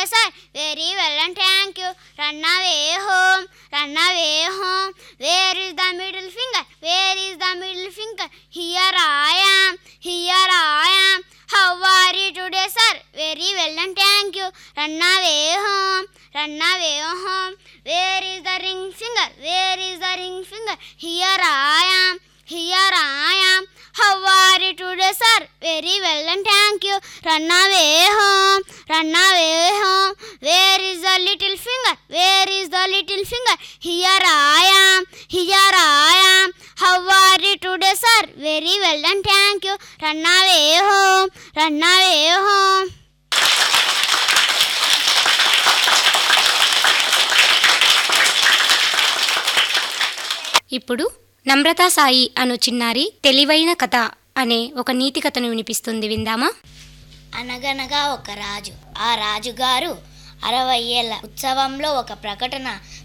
sir. Very well and thank you. Run away home, run away home. Where is the middle finger? Where is the middle finger? Here I am, here I am. How are you today, sir? Very well and thank you. Run away home, run away home. Where is the ring finger? Where is the ring finger? Here I am, here I am. How are you today, sir? Very well and thank you. Run away home, run away home. Where is the little finger? Where is the little finger? Here I am, here I am. How are you today, sir? Very well and thank you. Run away home, run away home. ఇప్పుడు నమ్రతా సాయి అను చిన్నారి తెలివైన కథ అనే ఒక నీతి కథను వినిపిస్తుంది విందామా అనగనగా ఒక రాజు ఆ రాజుగారు అరవై ఏళ్ళ ఉత్సవంలో ఒక ప్రకటన